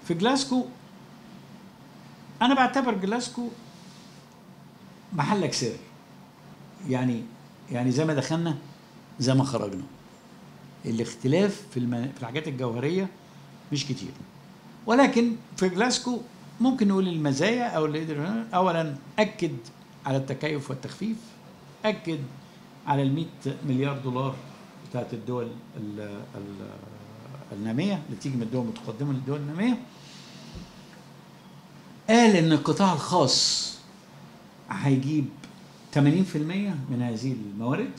في جلاسكو انا بعتبر جلاسكو محلك سر يعني يعني زي ما دخلنا زي ما خرجنا الاختلاف في الم... في الحاجات الجوهريه مش كتير ولكن في جلاسكو ممكن نقول المزايا او اللي قدر اولا اكد على التكيف والتخفيف اكد على ال 100 مليار دولار بتاعت الدول ال ال الناميه اللي تيجي من الدول المتقدمه للدول الناميه قال ان القطاع الخاص هيجيب 80% من هذه الموارد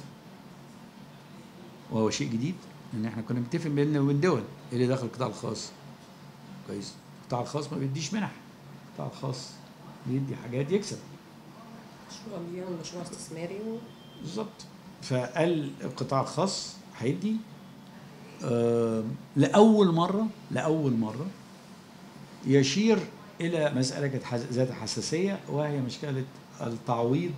وهو شيء جديد ان احنا كنا متفق بيننا وبين الدول اللي داخل القطاع الخاص كويس القطاع الخاص ما بيديش منح القطاع الخاص بيدي حاجات يكسب مشروع مليون مشروع استثماري و... بالظبط فقال القطاع الخاص هيدي آه لاول مره لاول مره يشير الى مساله كانت حس- ذات حساسيه وهي مشكله التعويض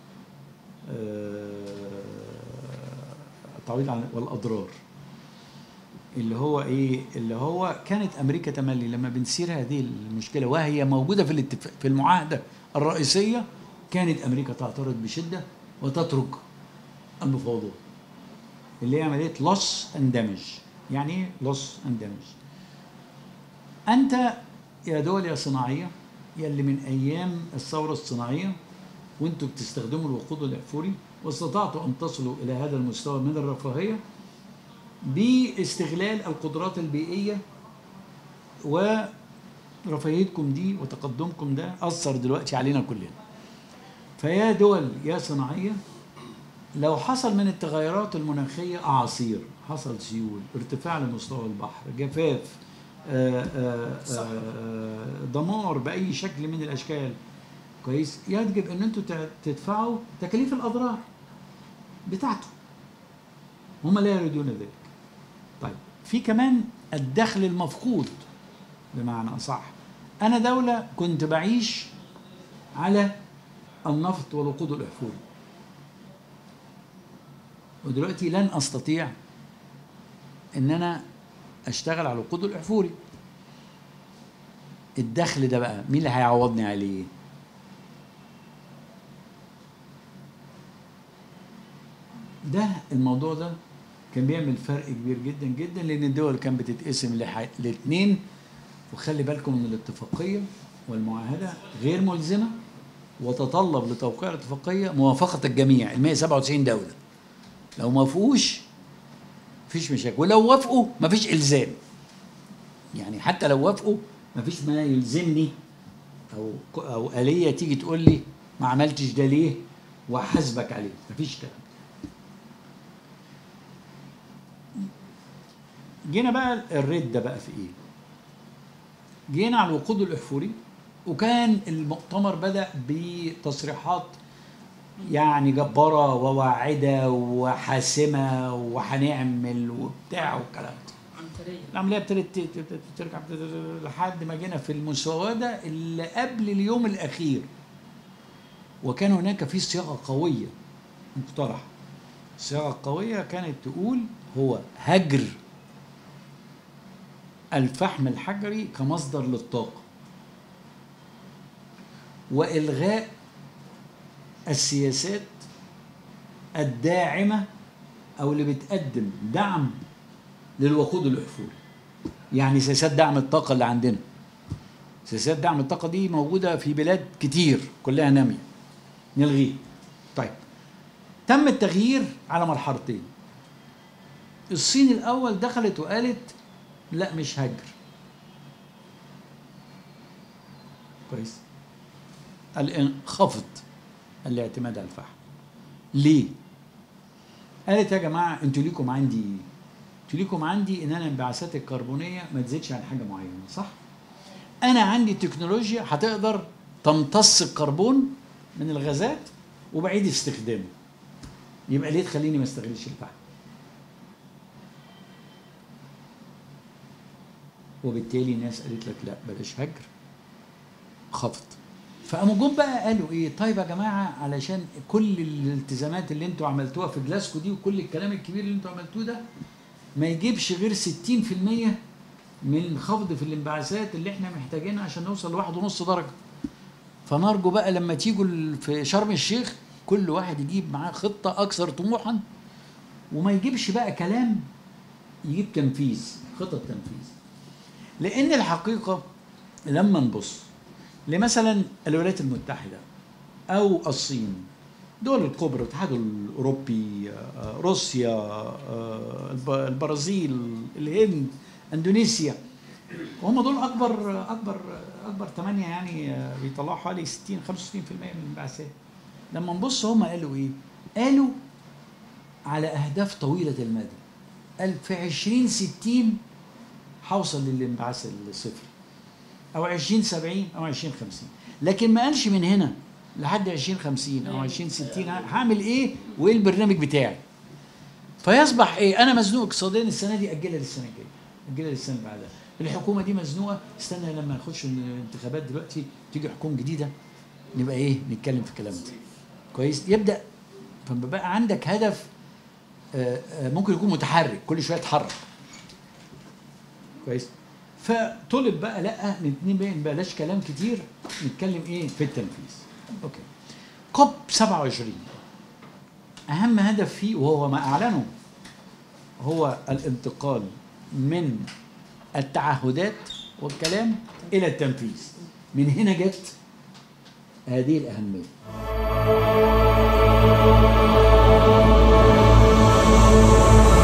آه التعويض عن والاضرار اللي هو ايه اللي هو كانت امريكا تملي لما بنسير هذه المشكله وهي موجوده في الاتفاق في المعاهده الرئيسيه كانت امريكا تعترض بشده وتترك المفاوضات اللي هي عمليه لوس اند دامج يعني ايه لوس اند دامج انت يا دول يا صناعيه يا اللي من ايام الثوره الصناعيه وانتم بتستخدموا الوقود الاحفوري واستطعتوا ان تصلوا الى هذا المستوى من الرفاهيه باستغلال القدرات البيئيه ورفاهيتكم دي وتقدمكم ده اثر دلوقتي علينا كلنا فيا دول يا صناعيه لو حصل من التغيرات المناخيه اعاصير حصل سيول ارتفاع لمستوى البحر جفاف آه، آه، آه، دمار باي شكل من الاشكال كويس يجب ان انتم ت- تدفعوا تكاليف الاضرار بتاعته هم لا يريدون ذلك طيب في كمان الدخل المفقود بمعنى اصح انا دوله كنت بعيش على النفط والوقود الاحفوري ودلوقتي لن استطيع ان انا اشتغل على الوقود الاحفوري الدخل ده بقى مين اللي هيعوضني عليه ده الموضوع ده كان بيعمل فرق كبير جدا جدا لان الدول كانت بتتقسم لح- لاثنين وخلي بالكم ان الاتفاقيه والمعاهده غير ملزمه وتطلب لتوقيع الاتفاقيه موافقه الجميع ال 197 دوله لو ما وافقوش مفيش مشاكل ولو وافقوا مفيش الزام يعني حتى لو وافقوا مفيش ما يلزمني او او اليه تيجي تقول لي ما عملتش ده ليه واحاسبك عليه مفيش كلام جينا بقى الرد ده بقى في ايه جينا على الوقود الاحفوري وكان المؤتمر بدا بتصريحات يعني جبارة وواعدة وحاسمة وهنعمل وبتاع والكلام ده عنترية العملية ابتدت ت- ت- ت- ترجع ت- لحد ما جينا في المسودة اللي قبل اليوم الأخير وكان هناك في صياغة قوية مقترحة الصياغة القوية كانت تقول هو هجر الفحم الحجري كمصدر للطاقة وإلغاء السياسات الداعمة أو اللي بتقدم دعم للوقود الأحفوري يعني سياسات دعم الطاقة اللي عندنا سياسات دعم الطاقة دي موجودة في بلاد كتير كلها نامية نلغيه طيب تم التغيير على مرحلتين الصين الأول دخلت وقالت لا مش هجر كويس انخفض الاعتماد على الفحم ليه؟ قالت يا جماعة انتوا ليكم عندي ايه؟ انتوا ليكم عندي ان انا انبعاثات الكربونية ما تزيدش عن حاجة معينة صح؟ انا عندي تكنولوجيا هتقدر تمتص الكربون من الغازات وبعيد استخدامه يبقى ليه تخليني ما استغلش الفحم وبالتالي ناس قالت لك لا بلاش هجر خفض فقاموا جم بقى قالوا ايه طيب يا جماعه علشان كل الالتزامات اللي انتوا عملتوها في جلاسكو دي وكل الكلام الكبير اللي انتوا عملتوه ده ما يجيبش غير 60% من خفض في الانبعاثات اللي احنا محتاجينها عشان نوصل لواحد ونص درجه فنرجو بقى لما تيجوا ال- في شرم الشيخ كل واحد يجيب معاه خطه اكثر طموحا وما يجيبش بقى كلام يجيب تنفيذ خطط تنفيذ لان الحقيقه لما نبص لمثلا الولايات المتحده او الصين دول الكبرى الاتحاد الاوروبي آه، روسيا آه، الب- البرازيل الهند اندونيسيا هم دول اكبر اكبر اكبر ثمانيه يعني آه، بيطلعوا حوالي 60 65% من الانبعاثات لما نبص هم قالوا ايه؟ قالوا على اهداف طويله المدى قال في 2060 هوصل للانبعاث الصفر او 2070 او 2050 لكن ما قالش من هنا لحد 2050 او 2060 هعمل ايه وايه البرنامج بتاعي فيصبح ايه انا مزنوق اقتصاديا السنه دي اجلها للسنه الجايه اجلها للسنه اللي بعدها الحكومه دي مزنوقه استنى لما نخش الانتخابات دلوقتي تيجي حكومه جديده نبقى ايه نتكلم في الكلام ده كويس يبدا فبقى عندك هدف آه، آه، ممكن يكون متحرك كل شويه يتحرك كويس فطلب بقى لا نتنين بقى بلاش كلام كتير نتكلم ايه في التنفيذ اوكي كوب 27 اهم هدف فيه وهو ما اعلنه هو الانتقال من التعهدات والكلام الى التنفيذ من هنا جت هذه الاهميه